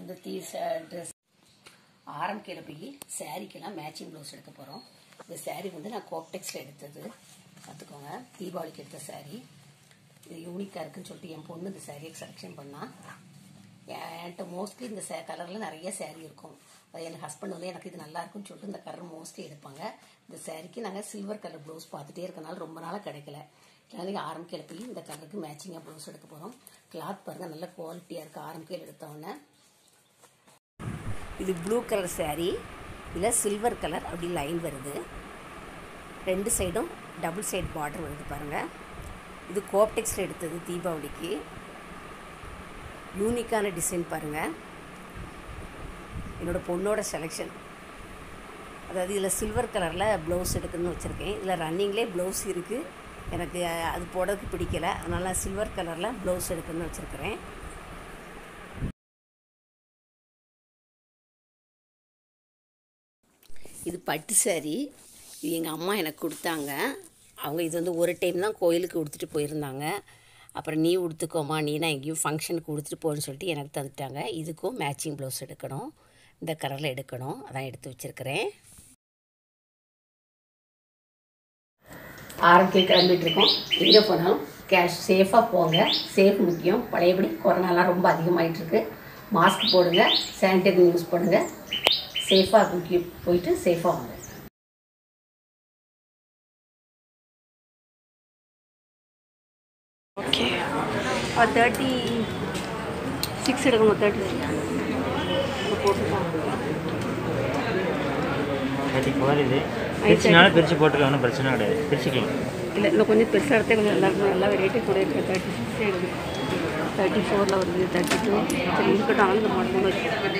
இந்த தீ ட்ரெஸ் ஆரம்பிக்கையில் போய் சாரீக்கெல்லாம் மேட்சிங் ப்ளவுஸ் எடுக்க போகிறோம் இந்த saree வந்து நான் கோப்டெக்ஸில் எடுத்தது பார்த்துக்கோங்க தீபாவளிக்கு எடுத்த saree இது யூனிக்காக இருக்குன்னு சொல்லிட்டு என் பொண்ணு இந்த சாரியை செலெக்ஷன் பண்ணா என்கிட்ட மோஸ்ட்லி இந்த சே கலரில் நிறைய saree இருக்கும் அது என் ஹஸ்பண்ட் வந்து எனக்கு இது நல்லா இருக்குன்னு சொல்லிட்டு இந்த கலர் மோஸ்ட்லி எடுப்பாங்க இந்த சாரிக்கு நாங்கள் சில்வர் கலர் ப்ளவுஸ் பார்த்துட்டே இருக்கனால ரொம்ப நாளாக கிடைக்கல அதனால ஆரம்பிக்கையில் போய் இந்த கலருக்கு மேட்சிங்காக ப்ளவுஸ் எடுக்க போகிறோம் கிளாத் பாருங்கள் நல்ல குவாலிட்டியாக இருக்குது ஆரம்பிக்கையில் எடுத்தோடனே இது ப்ளூ கலர் saree இதில் சில்வர் கலர் அப்படி லைன் வருது ரெண்டு சைடும் டபுள் சைடு பார்டர் வருது பாருங்கள் இது கோப்டெக்ஸில் எடுத்தது தீபாவளிக்கு யூனிக்கான டிசைன் பாருங்கள் என்னோட பொண்ணோட செலெக்ஷன் அதாவது இதில் சில்வர் கலரில் ப்ளவுஸ் எடுக்கணும்னு வச்சுருக்கேன் இதில் ரன்னிங்லேயே ப்ளவுஸ் இருக்குது எனக்கு அது போடுறதுக்கு பிடிக்கல அதனால் சில்வர் கலரில் ப்ளவுஸ் எடுக்கணும்னு வச்சுருக்கிறேன் இது பட்டு saree இது எங்கள் அம்மா எனக்கு கொடுத்தாங்க அவங்க இது வந்து ஒரு டைம் தான் கோயிலுக்கு கொடுத்துட்டு போயிருந்தாங்க அப்புறம் நீ உடுத்துக்கோமா நீ நான் எங்கேயும் ஃபங்க்ஷனுக்கு கொடுத்துட்டு போன்னு சொல்லிட்டு எனக்கு தந்துட்டாங்க இதுக்கும் மேட்சிங் ப்ளவுஸ் எடுக்கணும் இந்த கலரில் எடுக்கணும் அதான் எடுத்து வச்சுருக்கிறேன் ஆரம்பிக்க கிளம்பிட்டு இருக்கோம் எங்கே போனாலும் கேஷ் சேஃபாக போங்க சேஃப் முக்கியம் பழையபடி கொரோனாலாம் ரொம்ப அதிகமாயிட்டு இருக்கு மாஸ்க் போடுங்க சானிடைசர் யூஸ் பண்ணுங்கள் சேஃபாக முக்கிய போயிட்டு சேஃபாக வாங்க ஓகே தேர்ட்டி சிக்ஸ் எடுக்கணும் தேர்ட்டி போட்டுருக்காங்க தேர்ட்டி ஃபோர் இது பிரிச்சுனாலும் பிரித்து போட்டுக்கலாம் ஒன்றும் பிரச்சனை கிடையாது பிரிச்சுக்கலாம் இல்லை இன்னும் கொஞ்சம் பெருசாக எடுத்தே கொஞ்சம் நல்லா இருக்கும் நல்லா ரேட்டு கூட இருக்குது தேர்ட்டி சிக்ஸ் எடுக்கும் தேர்ட்டி ஃபோரில் வருது தேர்ட்டி டூ சரி இருக்கட்டும் ஆனால் இந்த மாடல்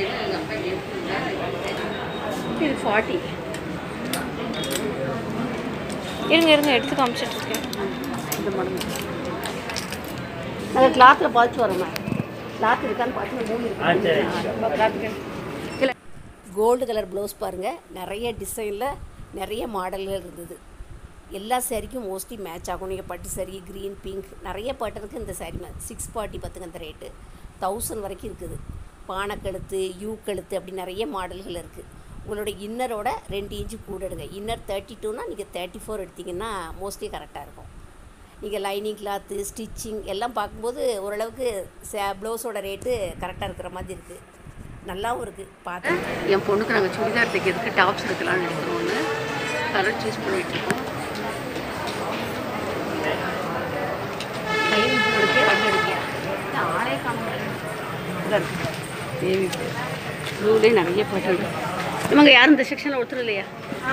இது ஃபார்ட்டி இருங்க இருங்க எடுத்து காமிச்சிட்டு இருக்கேன் இந்த மாடல் நாங்கள் கிளாத்தில் பாதிச்சு வரோம் கிளாத் இருக்கான்னு பார்த்து மூணு ஆ, சரி. இருக்கு இல்லை கோல்டு கலர் ப்ளவுஸ் பாருங்கள் நிறைய டிசைனில் நிறைய மாடல்கள் இருந்தது எல்லா சாரிக்கும் மோஸ்ட்லி மேட்ச் ஆகும் நீங்கள் பட்டு saree க்ரீன் பிங்க் நிறைய பாட்டருக்கு இந்த saree சிக்ஸ் ஃபார்ட்டி பார்த்துங்க இந்த ரேட்டு தௌசண்ட் வரைக்கும் இருக்குது பானை கழுத்து யூ கழுத்து அப்படி நிறைய மாடல்கள் இருக்குது உங்களோட இன்னரோட ரெண்டு இன்ச்சு கூட எடுங்க இன்னர் தேர்ட்டி டூனா நீங்கள் தேர்ட்டி ஃபோர் எடுத்தீங்கன்னா மோஸ்ட்லி கரெக்டாக இருக்கும் நீங்கள் லைனிங் கிளாத்து ஸ்டிச்சிங் எல்லாம் பார்க்கும்போது ஓரளவுக்கு ப்ளவுஸோட ரேட்டு கரெக்டாக இருக்கிற மாதிரி இருக்குது நல்லாவும் இருக்குது பார்த்து என் பொண்ணுக்கு நாங்கள் சுடிதார் தைக்கிறதுக்கு டாப்ஸ் எடுக்கலாம்னு எடுக்கிறோன்னு கலர் சூஸ் பண்ணிட்டு இருக்கோம் லைனிங் ப்ளூ எடுக்க ரெண்டு எடுக்க ஆளே காணும் பேபி ப்ளூலேயே நிறைய பாட்டு இருக்கு இவங்க யாரும் இந்த செக்ஷனில் ஒருத்தர் இல்லையா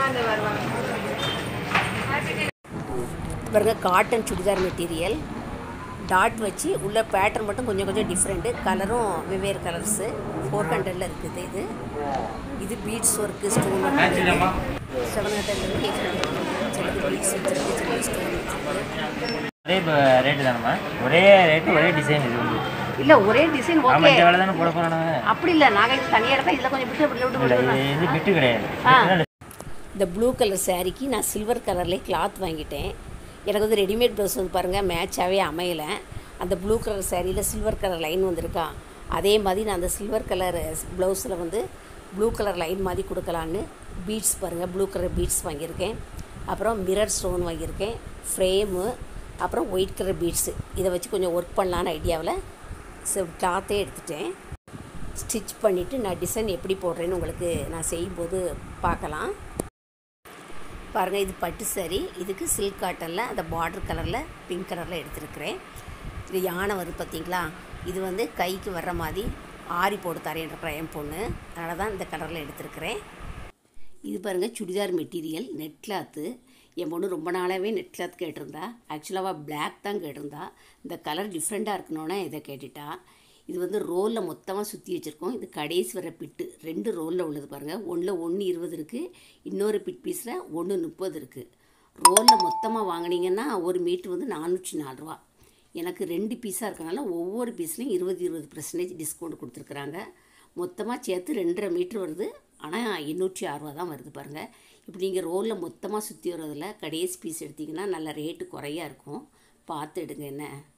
பாருங்க காட்டன் சுடிதார் மெட்டீரியல் டாட் வச்சு உள்ள பேட்டர்ன் மட்டும் கொஞ்சம் கொஞ்சம் டிஃப்ரெண்ட்டு கலரும் வெவ்வேறு கலர்ஸு ஃபோர் ஹண்ட்ரடில் இருக்குது இது இது பீட்ஸ் ஒர்க்கு ஸ்டோன் செவன் ஹண்ட்ரட்லேருந்து எயிட் ஹண்ட்ரட் சிலது பீட்ஸ் வச்சிருக்கு சிலது ஸ்டோன் வச்சிருக்கு அதே ரேட்டு தானம்மா ஒரே ரேட்டு ஒரே டிசைன் இது வந்து இல்லை ஒரே டிசைன் ஆமாம் ஓகே இந்த வேலை தானே போட போகிறானுங்க அப்படி இல்லை நாங்கள் இது தனியாக எடுத்தால் இதில் கொஞ்சம் விட்டு விட்டு விட்டு இல்லை விட்டு இது இது பிட்டு கிடையாது ஆ. பிட்டுனா இந்த ப்ளூ கலர் சாரீக்கு நான் சில்வர் கலர்லேயே கிளாத் வாங்கிட்டேன் எனக்கு வந்து ரெடிமேட் ப்ளவுஸ் வந்து பாருங்கள் மேட்சாகவே அமையலை அந்த ப்ளூ கலர் சாரியில் சில்வர் கலர் லைன் வந்திருக்கா அதே மாதிரி நான் அந்த சில்வர் கலர் ப்ளவுஸில் வந்து ப்ளூ கலர் லைன் மாதிரி கொடுக்கலான்னு பீட்ஸ் பாருங்கள் ப்ளூ கலர் பீட்ஸ் வாங்கியிருக்கேன் அப்புறம் மிரர் ஸ்டோன் வாங்கியிருக்கேன் ஃப்ரேமு அப்புறம் ஒயிட் கலர் பீட்ஸு இதை வச்சு கொஞ்சம் ஒர்க் பண்ணலான்னு ஐடியாவில் கிளாத்தே எடுத்துட்டேன் ஸ்டிச் பண்ணிவிட்டு நான் டிசைன் எப்படி போடுறேன்னு உங்களுக்கு நான் செய்யும்போது பார்க்கலாம் பாருங்கள் இது பட்டு சரி இதுக்கு சில்க் காட்டனில் அந்த பார்டர் கலரில் பிங்க் கலரில் எடுத்திருக்கிறேன் இது யானை வருது பார்த்தீங்களா இது வந்து கைக்கு வர்ற மாதிரி ஆரி போட்டு தரேன்ற என் பொண்ணு அதனால தான் இந்த கலரில் எடுத்திருக்கிறேன் இது பாருங்கள் சுடிதார் மெட்டீரியல் நெட் கிளாத்து என் பொண்ணு ரொம்ப நாளாகவே நெட் கிளாத் கேட்டிருந்தா ஆக்சுவலாக அவள் பிளாக் தான் கேட்டிருந்தா இந்த கலர் டிஃப்ரெண்ட்டாக இருக்கணும்னு இதை கேட்டுட்டா இது வந்து ரோலில் மொத்தமாக சுற்றி வச்சுருக்கோம் இது கடைசி வர பிட்டு ரெண்டு ரோலில் உள்ளது பாருங்கள் ஒன்றில் ஒன்று இருபது இருக்குது இன்னொரு பிட் பீஸில் ஒன்று முப்பது இருக்குது ரோலில் மொத்தமாக வாங்கினீங்கன்னா ஒரு மீட்ரு வந்து நானூற்றி நாலு ரூபா எனக்கு ரெண்டு பீஸாக இருக்கனால ஒவ்வொரு பீஸ்லையும் இருபது இருபது பர்சன்டேஜ் டிஸ்கவுண்ட் கொடுத்துருக்குறாங்க மொத்தமாக சேர்த்து ரெண்டரை மீட்ரு வருது ஆனால் எண்ணூற்றி ஆறு ரூபா தான் வருது பாருங்கள் இப்படி நீங்கள் ரோலில் மொத்தமாக சுற்றி வர்றதில் கடைசி பீஸ் எடுத்திங்கன்னா நல்ல ரேட்டு குறையா இருக்கும் பார்த்து எடுங்க என்ன